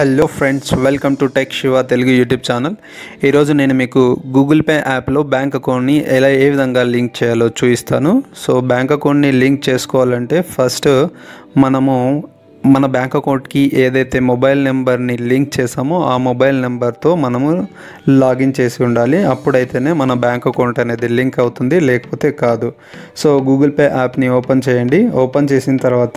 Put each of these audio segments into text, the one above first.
hello friends welcome to tech Shiva Telugu YouTube channel ఈరోజు నేను మీకు గూగుల్ పే యాప్లో బ్యాంక్ అకౌంట్ని ఎలా ఏ విధంగా లింక్ చేయాలో చూపిస్తాను సో బ్యాంక్ అకౌంట్ని లింక్ చేసుకోవాలంటే ఫస్ట్ మనము మన బ్యాంక్ అకౌంట్కి ఏదైతే మొబైల్ నెంబర్ని లింక్ చేసామో ఆ మొబైల్ నెంబర్తో మనము లాగిన్ చేసి ఉండాలి అప్పుడైతేనే మన బ్యాంక్ అకౌంట్ అనేది లింక్ అవుతుంది లేకపోతే కాదు సో గూగుల్ పే యాప్ని ఓపెన్ చేయండి ఓపెన్ చేసిన తర్వాత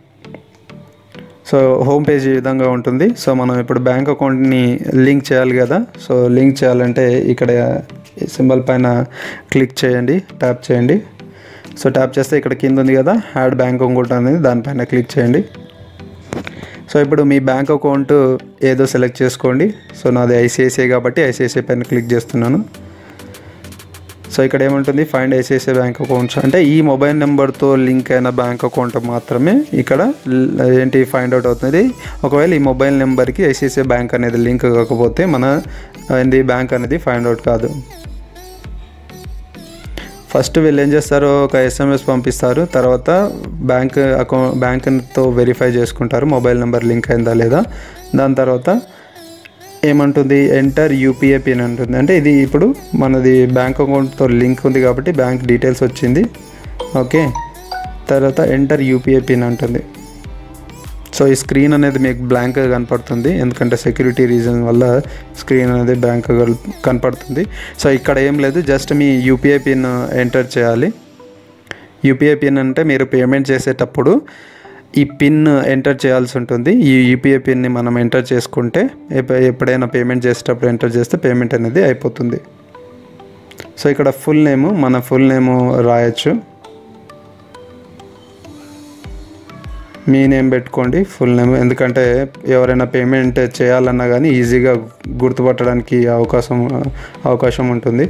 సో హోమ్ పేజ్ ఈ విధంగా ఉంటుంది సో మనం ఇప్పుడు బ్యాంక్ అకౌంట్ని లింక్ చేయాలి కదా సో లింక్ చేయాలంటే ఇక్కడ సింబల్ పైన క్లిక్ చేయండి ట్యాప్ చేయండి సో ట్యాప్ చేస్తే ఇక్కడ కింద ఉంది కదా యాడ్ బ్యాంక్ అకౌంట్ అనేది దానిపైన క్లిక్ చేయండి సో ఇప్పుడు మీ బ్యాంక్ అకౌంట్ ఏదో సెలెక్ట్ చేసుకోండి సో నాది ఐసిఐసిఐ కాబట్టి ఐసిఐసిఐ పైన క్లిక్ చేస్తున్నాను సో ఇక్కడ ఏముంటుంది ఫైండ్ ఐసిఐసిఐ బ్యాంక్ అకౌంట్స్ అంటే ఈ మొబైల్ నెంబర్తో లింక్ అయిన బ్యాంక్ అకౌంట్ మాత్రమే ఇక్కడ ల్- ఏంటి ఫైండ్ అవుట్ అవుతుంది ఒకవేళ ఈ మొబైల్ నెంబర్కి ఐసిఐసిఐ బ్యాంక్ అనేది లింక్ కాకపోతే మన ఏంది బ్యాంక్ అనేది ఫైండ్ అవుట్ కాదు ఫస్ట్ వీళ్ళు ఏం చేస్తారు ఒక ఎస్ఎంఎస్ పంపిస్తారు తర్వాత బ్యాంక్ అకౌంట్ బ్యాంక్తో వెరిఫై చేసుకుంటారు మొబైల్ నెంబర్ లింక్ అయిందా లేదా దాని తర్వాత ఏమంటుంది ఎంటర్ యూపీఐ పిన్ అంటుంది అంటే ఇది ఇప్పుడు మనది బ్యాంక్ అకౌంట్తో లింక్ ఉంది కాబట్టి బ్యాంక్ డీటెయిల్స్ వచ్చింది ఓకే తర్వాత ఎంటర్ యూపీఐ పిన్ అంటుంది సో ఈ స్క్రీన్ అనేది మీకు బ్లాంక్ కనపడుతుంది ఎందుకంటే సెక్యూరిటీ రీజన్ వల్ల స్క్రీన్ అనేది బ్లాంక్ కనపడుతుంది సో ఇక్కడ ఏం లేదు జస్ట్ మీ యూపీఐ పిన్ ఎంటర్ చేయాలి యూపీఐ పిన్ అంటే మీరు పేమెంట్ చేసేటప్పుడు ఈ పిన్ ఎంటర్ చేయాల్సి ఉంటుంది ఈ యూపీఐ పిన్ని మనం ఎంటర్ చేసుకుంటే ఎప్ప- ఎప్పుడైనా పేమెంట్ చేసేటప్పుడు ఎంటర్ చేస్తే పేమెంట్ అనేది అయిపోతుంది సో ఇక్కడ ఫుల్ నేము మన ఫుల్ నేము రాయొచ్చు మీ నేమ్ పెట్టుకోండి ఫుల్ నేమ్ ఎందుకంటే ఎవరైనా పేమెంట్ చేయాలన్నా కానీ ఈజీగా గుర్తుపట్టడానికి అవకాశం అవకాశం ఉంటుంది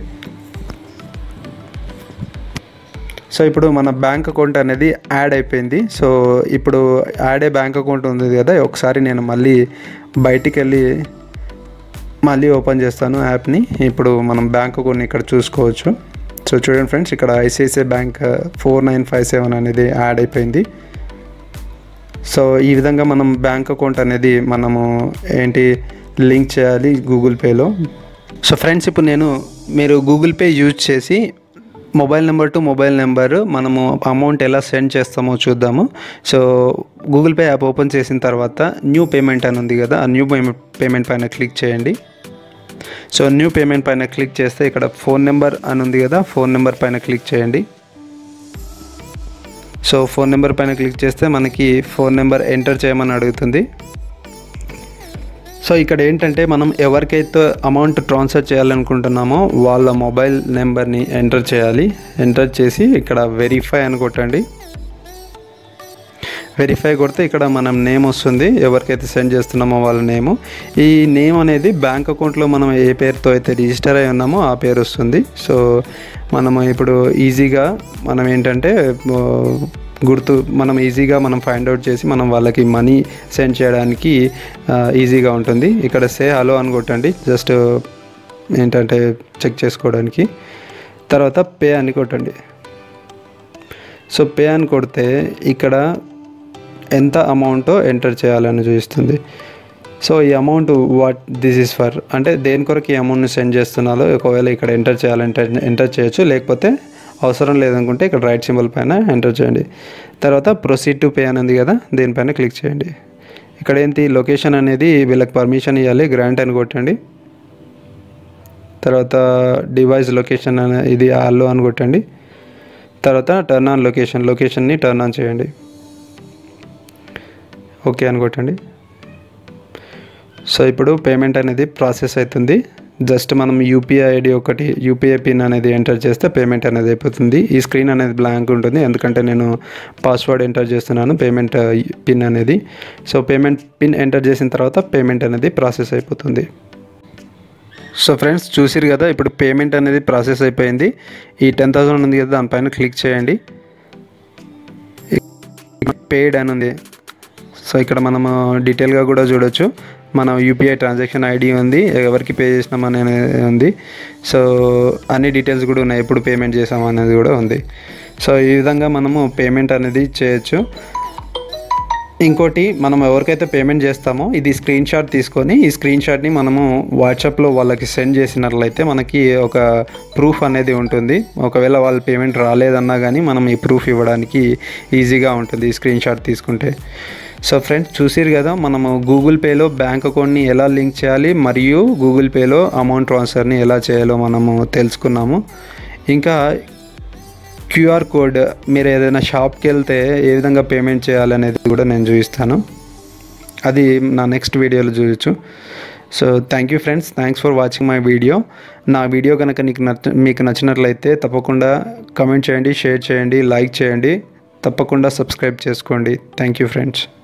సో ఇప్పుడు మన బ్యాంక్ అకౌంట్ అనేది యాడ్ అయిపోయింది సో ఇప్పుడు యాడ్ అయ్యే బ్యాంక్ అకౌంట్ ఉంది కదా ఒకసారి నేను మళ్ళీ బయటికి వెళ్ళి మళ్ళీ ఓపెన్ చేస్తాను యాప్ని ఇప్పుడు మనం బ్యాంక్ అకౌంట్ని ఇక్కడ చూసుకోవచ్చు సో చూడండి ఫ్రెండ్స్ ఇక్కడ ICICI bank four nine five seven అనేది యాడ్ అయిపోయింది సో ఈ విధంగా మనం బ్యాంక్ అకౌంట్ అనేది మనము ఏంటి లింక్ చేయాలి గూగుల్ పేలో సో ఫ్రెండ్స్ ఇప్పుడు నేను మీరు గూగుల్ పే యూజ్ చేసి mobile number to mobile number మనము అమౌంట్ ఎలా సెండ్ చేస్తామో చూద్దాము so Google Pay app open చేసిన తర్వాత న్యూ పేమెంట్ అని ఉంది కదా ఆ న్యూ పేమెంట్ పేమెంట్ పైన క్లిక్ చేయండి సో న్యూ పేమెంట్ పైన క్లిక్ చేస్తే ఇక్కడ ఫోన్ నెంబర్ అని ఉంది కదా ఫోన్ నెంబర్ పైన క్లిక్ చేయండి సో ఫోన్ నెంబర్ పైన క్లిక్ చేస్తే మనకి ఫోన్ నెంబర్ ఎంటర్ చేయమని అడుగుతుంది సో ఇక్కడ ఏంటంటే మనం ఎవరికైతే అమౌంట్ ట్రాన్స్ఫర్ చేయాలనుకుంటున్నామో వాళ్ళ మొబైల్ నెంబర్ని ఎంటర్ చేయాలి ఎంటర్ చేసి ఇక్కడ వెరిఫై అని కొట్టండి వెరిఫై కొడితే ఇక్కడ మనం నేమ్ వస్తుంది ఎవరికైతే సెండ్ చేస్తున్నామో వాళ్ళ నేము ఈ నేమ్ అనేది బ్యాంక్ అకౌంట్లో మనం ఏ పేరుతో అయితే రిజిస్టర్ అయి ఉన్నామో ఆ పేరు వస్తుంది సో మనము ఇప్పుడు ఈజీగా మనం ఏంటంటే ఆ, గుర్తు మనం ఈజీగా మనం ఫైండ్ అవుట్ చేసి మనం వాళ్ళకి మనీ సెండ్ చేయడానికి ఆ, ఈజీగా ఉంటుంది ఇక్కడ సే హలో అని కొట్టండి జస్ట్ ఏంటంటే చెక్ చేసుకోవడానికి తర్వాత పే అని కొట్టండి సో పే అని కొడితే ఇక్కడ ఎంత అమౌంటో ఎంటర్ చేయాలని చూపిస్తుంది సో ఈ amount what this is for అంటే దేని కొరకు ఈ అమౌంట్ని సెండ్ చేస్తున్నారో ఒకవేళ ఇక్కడ ఎంటర్ చేయాలంటే ఎంటర్ చేయొచ్చు లేకపోతే అవసరం లేదనుకుంటే ఇక్కడ రైట్ సింబల్ పైన ఎంటర్ చేయండి తర్వాత ప్రొసీడ్ టు పే అని ఉంది కదా దీనిపైన క్లిక్ చేయండి ఇక్కడ ఏంటి లొకేషన్ అనేది వీళ్ళకి పర్మిషన్ ఇవ్వాలి గ్రాంట్ అని కొట్టండి తర్వాత డివైస్ లొకేషన్ అనే ఇది ఆల్లో అని కొట్టండి తర్వాత టర్న్ ఆన్ లొకేషన్ లొకేషన్ని టర్న్ ఆన్ చేయండి ఓకే అని కొట్టండి సో ఇప్పుడు పేమెంట్ అనేది ప్రాసెస్ అవుతుంది జస్ట్ మనం యూపీఐ ఐడి ఒకటి యూపీఐ పిన్ అనేది ఎంటర్ చేస్తే పేమెంట్ అనేది అయిపోతుంది ఈ స్క్రీన్ అనేది బ్లాంక్ ఉంటుంది ఎందుకంటే నేను పాస్వర్డ్ ఎంటర్ చేస్తున్నాను పేమెంట్ పిన్ అనేది సో పేమెంట్ పిన్ ఎంటర్ చేసిన తర్వాత పేమెంట్ అనేది ప్రాసెస్ అయిపోతుంది సో ఫ్రెండ్స్ చూసిరు కదా ఇప్పుడు పేమెంట్ అనేది ప్రాసెస్ అయిపోయింది ఈ టెన్ థౌసండ్ ఉంది కదా దానిపైన క్లిక్ చేయండి పేడ్ అని ఉంది సో ఇక్కడ మనము డీటెయిల్గా కూడా చూడొచ్చు మన యూపీఐ ట్రాన్సాక్షన్ ఐడి ఉంది ఎవరికి పే చేసినాం అనేది ఉంది సో అన్ని డీటెయిల్స్ కూడా ఉన్నాయి ఎప్పుడు పేమెంట్ చేసాం అనేది కూడా ఉంది సో ఈ విధంగా మనము పేమెంట్ అనేది చేయొచ్చు ఇంకోటి మనం ఎవరికైతే పేమెంట్ చేస్తామో ఇది స్క్రీన్ షాట్ తీసుకొని ఈ స్క్రీన్ షాట్ని మనము వాట్సాప్లో వాళ్ళకి సెండ్ చేసినట్లయితే మనకి ఒక ప్రూఫ్ అనేది ఉంటుంది ఒకవేళ వాళ్ళ పేమెంట్ రాలేదన్నా కానీ మనం ఈ ప్రూఫ్ ఇవ్వడానికి ఈజీగా ఉంటుంది ఈ స్క్రీన్ షాట్ తీసుకుంటే సో ఫ్రెండ్స్ చూసిరు కదా మనము గూగుల్ పేలో బ్యాంక్ అకౌంట్ని ఎలా లింక్ చేయాలి మరియు గూగుల్ పేలో అమౌంట్ ట్రాన్స్ఫర్ని ఎలా చేయాలో మనము తెలుసుకున్నాము ఇంకా క్యూఆర్ కోడ్ మీరు ఏదైనా షాప్కి వెళ్తే ఏ విధంగా పేమెంట్ చేయాలనేది కూడా నేను చూపిస్తాను అది నా నెక్స్ట్ వీడియోలో చూపించు so thank you friends thanks for watching my video నా వీడియో కనుక నీకు నచ్చ మీకు నచ్చినట్లయితే తప్పకుండా కమెంట్ చేయండి షేర్ చేయండి లైక్ చేయండి తప్పకుండా సబ్స్క్రైబ్ చేసుకోండి థ్యాంక్ యూ ఫ్రెండ్స్